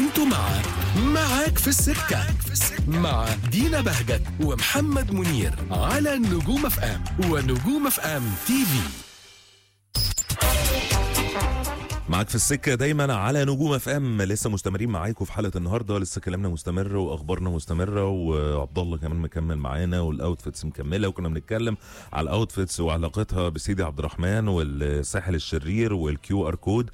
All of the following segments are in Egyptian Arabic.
انتوا مع معاك في السكة مع دينا بهجت ومحمد منير على نجوم اف ام ونجوم اف ام تي في معاك في السكه دايما على نجوم اف ام لسه مستمرين معاكم في حلقه النهارده لسه كلامنا مستمر واخبارنا مستمره وعبد الله كمان مكمل معانا والاوتفيتس مكمله وكنا بنتكلم على الاوتفيتس وعلاقتها بسيدي عبد الرحمن والساحل الشرير والكيو ار كود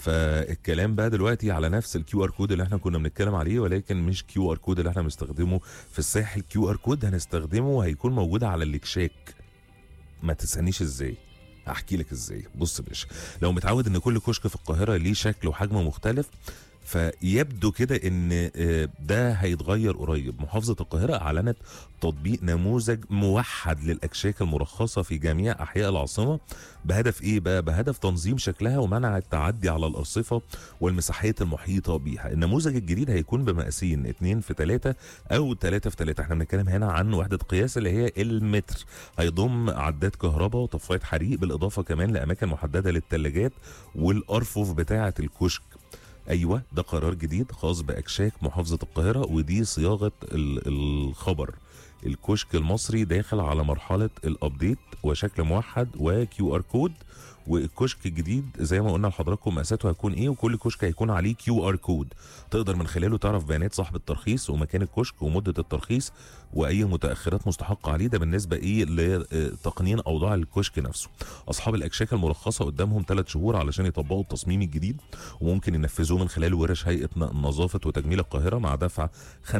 فالكلام بقى دلوقتي على نفس الكيو ار كود اللي احنا كنا بنتكلم عليه ولكن مش كيو ار كود اللي احنا بنستخدمه في الساحل كيو ار كود هنستخدمه وهيكون موجود على الاكشاك ما تسالنيش ازاي هحكي لك ازاي بص يا باشا لو متعود ان كل كشك في القاهره ليه شكل وحجم مختلف فيبدو كده ان آه، ده هيتغير قريب محافظه القاهره اعلنت تطبيق نموذج موحد للاكشاك المرخصه في جميع احياء العاصمه بهدف ايه بقى بهدف تنظيم شكلها ومنع التعدي على الارصفه والمساحات المحيطه بيها النموذج الجديد هيكون بمقاسين 2 في 3 او 3 في 3 احنا بنتكلم هنا عن وحده قياس اللي هي المتر هيضم عداد كهرباء وطفايه حريق بالاضافه كمان لاماكن محدده للثلاجات والارفف بتاعه الكشك ايوه ده قرار جديد خاص باكشاك محافظه القاهره ودي صياغه ال- الخبر الكشك المصري داخل على مرحله الابديت وشكل موحد وكيو ار كود والكشك الجديد زي ما قلنا لحضراتكم مقاساته هتكون ايه وكل كشك هيكون عليه كيو ار كود تقدر من خلاله تعرف بيانات صاحب الترخيص ومكان الكشك ومده الترخيص واي متاخرات مستحقه عليه ده بالنسبه ايه لتقنين اوضاع الكشك نفسه اصحاب الاكشاك المرخصه قدامهم ثلاث شهور علشان يطبقوا التصميم الجديد وممكن ينفذوه من خلال ورش هيئه نظافه وتجميل القاهره مع دفع 25%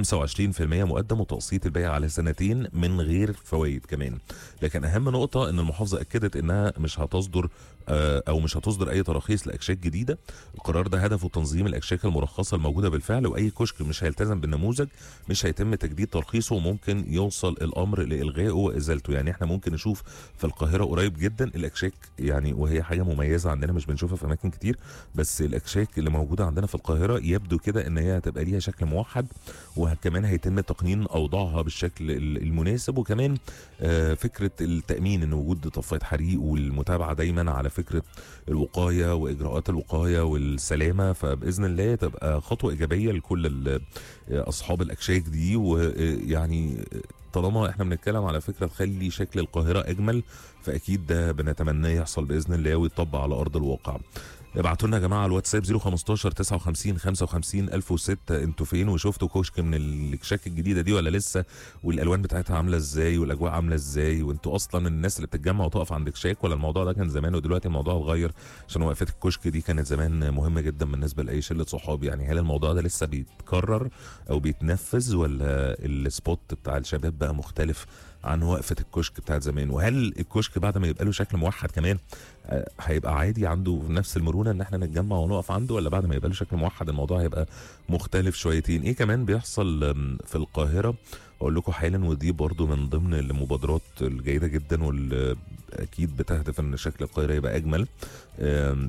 مقدم وتقسيط البيع على سنتين من غير فوائد كمان لكن اهم نقطه ان المحافظه اكدت انها مش هتصدر آه، او مش هتصدر اي تراخيص لاكشاك جديده القرار ده هدفه تنظيم الاكشاك المرخصه الموجوده بالفعل واي كشك مش هيلتزم بالنموذج مش هيتم تجديد ترخيصه وممكن يوصل الامر لالغائه وازالته يعني احنا ممكن نشوف في القاهره قريب جدا الاكشاك يعني وهي حاجه مميزه عندنا مش بنشوفها في اماكن كتير بس الاكشاك اللي موجوده عندنا في القاهره يبدو كده ان هي هتبقى ليها شكل موحد وكمان هيتم تقنين اوضاعها بالشكل ال- المناسب وكمان آه، فكره التامين ان وجود طفايه حريق والمتابعه دايما على فكره الوقايه واجراءات الوقايه والسلامه فباذن الله تبقى خطوه ايجابيه لكل ال- اصحاب الاكشاك دي ويعني طالما احنا بنتكلم على فكره تخلي شكل القاهره اجمل فاكيد ده بنتمناه يحصل باذن الله ويطبق على ارض الواقع ابعتوا لنا يا جماعه على الواتساب 015 59 55 1006 انتوا فين وشفتوا كشك من الاكشاك الجديده دي ولا لسه والالوان بتاعتها عامله ازاي والاجواء عامله ازاي وانتوا اصلا الناس اللي بتتجمع وتقف عند كشاك ولا الموضوع ده كان زمان ودلوقتي الموضوع اتغير عشان وقفات الكشك دي كانت زمان مهمه جدا بالنسبه لاي شله صحاب يعني هل الموضوع ده لسه بيتكرر او بيتنفذ ولا السبوت بتاع الشباب بقى مختلف عن وقفه الكشك بتاعت زمان وهل الكشك بعد ما يبقى له شكل موحد كمان آه، هيبقى عادي عنده نفس المرونه ان احنا نتجمع ونقف عنده ولا بعد ما يبقى له شكل موحد الموضوع هيبقى مختلف شويتين ايه كمان بيحصل آم، في القاهره اقول لكم حالا ودي برضو من ضمن المبادرات الجيده جدا واللي اكيد بتهدف ان شكل القاهره يبقى اجمل آم،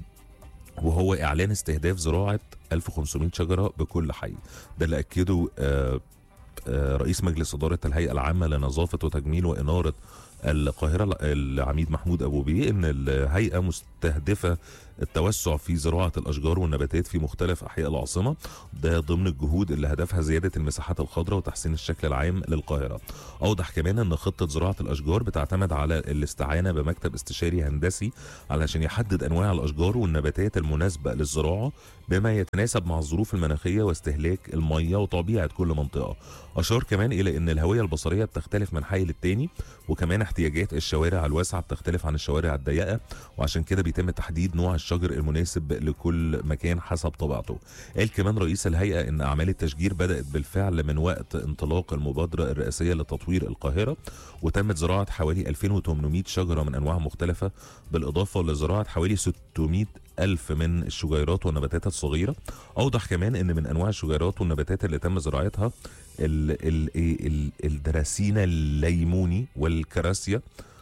وهو اعلان استهداف زراعه 1500 شجره بكل حي ده اللي اكده آه، آه، رئيس مجلس اداره الهيئه العامه لنظافه وتجميل واناره القاهره العميد محمود ابو بيه ان الهيئه مستهدفه التوسع في زراعه الاشجار والنباتات في مختلف احياء العاصمه ده ضمن الجهود اللي هدفها زياده المساحات الخضراء وتحسين الشكل العام للقاهره اوضح كمان ان خطه زراعه الاشجار بتعتمد على الاستعانه بمكتب استشاري هندسي علشان يحدد انواع الاشجار والنباتات المناسبه للزراعه بما يتناسب مع الظروف المناخيه واستهلاك الميه وطبيعه كل منطقه اشار كمان الى ان الهويه البصريه بتختلف من حي للتاني وكمان احتياجات الشوارع الواسعه بتختلف عن الشوارع الضيقه وعشان كده بيتم تحديد نوع الشجر المناسب لكل مكان حسب طبيعته قال كمان رئيس الهيئه ان اعمال التشجير بدات بالفعل من وقت انطلاق المبادره الرئاسيه لتطوير القاهره وتمت زراعه حوالي 2800 شجره من انواع مختلفه بالاضافه لزراعه حوالي 600 ألف من الشجيرات والنباتات الصغيرة أوضح كمان أن من أنواع الشجيرات والنباتات اللي تم زراعتها ال ال ال الدراسينا الليموني والكراسيا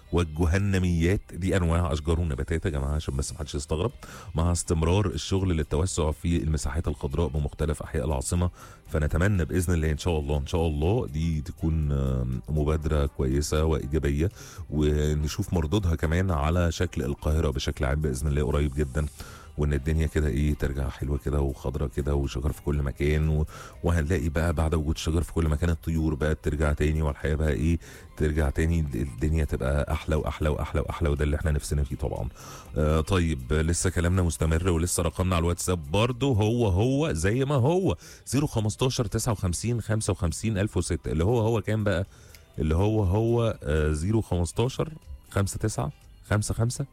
والجهنميات دي انواع اشجار ونباتات يا جماعه عشان بس محدش يستغرب مع استمرار الشغل للتوسع في المساحات الخضراء بمختلف احياء العاصمه فنتمنى باذن الله ان شاء الله ان شاء الله دي تكون آم، مبادره كويسه وايجابيه ونشوف مردودها كمان على شكل القاهره بشكل عام باذن الله قريب جدا وان الدنيا كده ايه ترجع حلوه كده وخضره كده وشجر في كل مكان و... وهنلاقي بقى بعد وجود شجر في كل مكان الطيور بقى ترجع تاني والحياه بقى ايه ترجع تاني الدنيا تبقى احلى واحلى واحلى واحلى وده اللي احنا نفسنا فيه طبعا آه طيب لسه كلامنا مستمر ولسه رقمنا على الواتساب برضه هو هو زي ما هو 015 59 55 1006 اللي هو هو كام بقى اللي هو هو آه 015 59 55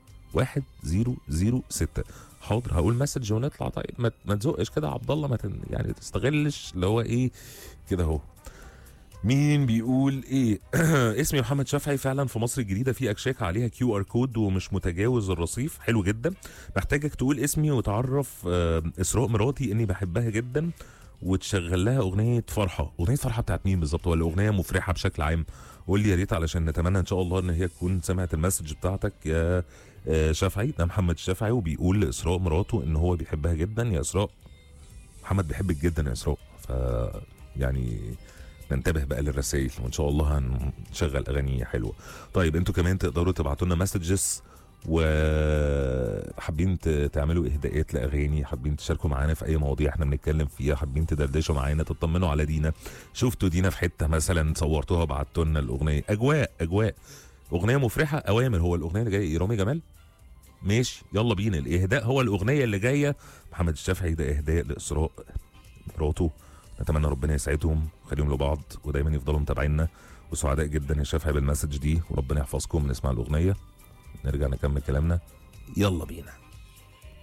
1006 حاضر هقول مسج ونطلع طيب ما, ما تزقش كده يا عبد الله ما تن يعني تستغلش اللي هو ايه كده اهو مين بيقول ايه اسمي محمد شافعي فعلا في مصر الجديده في اكشاك عليها كيو ار كود ومش متجاوز الرصيف حلو جدا محتاجك تقول اسمي وتعرف آه، اسراء مراتي اني بحبها جدا وتشغل لها اغنيه فرحه اغنيه فرحه بتاعت مين بالظبط ولا اغنيه مفرحه بشكل عام قول لي يا ريت علشان نتمنى ان شاء الله ان هي تكون سمعت المسج بتاعتك يا آه، شافعي ده محمد شافعي وبيقول لاسراء مراته ان هو بيحبها جدا يا اسراء محمد بيحبك جدا يا اسراء ف يعني ننتبه بقى للرسائل وان شاء الله هنشغل اغاني حلوه طيب انتوا كمان تقدروا تبعتوا لنا مسجز وحابين ت- تعملوا اهداءات لاغاني حابين تشاركوا معانا في اي مواضيع احنا بنتكلم فيها حابين تدردشوا معانا تطمنوا على دينا شفتوا دينا في حته مثلا صورتوها بعتوا لنا الاغنيه اجواء اجواء اغنيه مفرحه اوامر هو الاغنيه اللي جايه رامي جمال ماشي يلا بينا الاهداء هو الاغنيه اللي جايه محمد الشافعي ده اهداء لاسراء مراته نتمنى ربنا يسعدهم ويخليهم لبعض ودايما يفضلوا متابعينا وسعداء جدا يا شافعي بالمسج دي وربنا يحفظكم نسمع الاغنيه نرجع نكمل كلامنا يلا بينا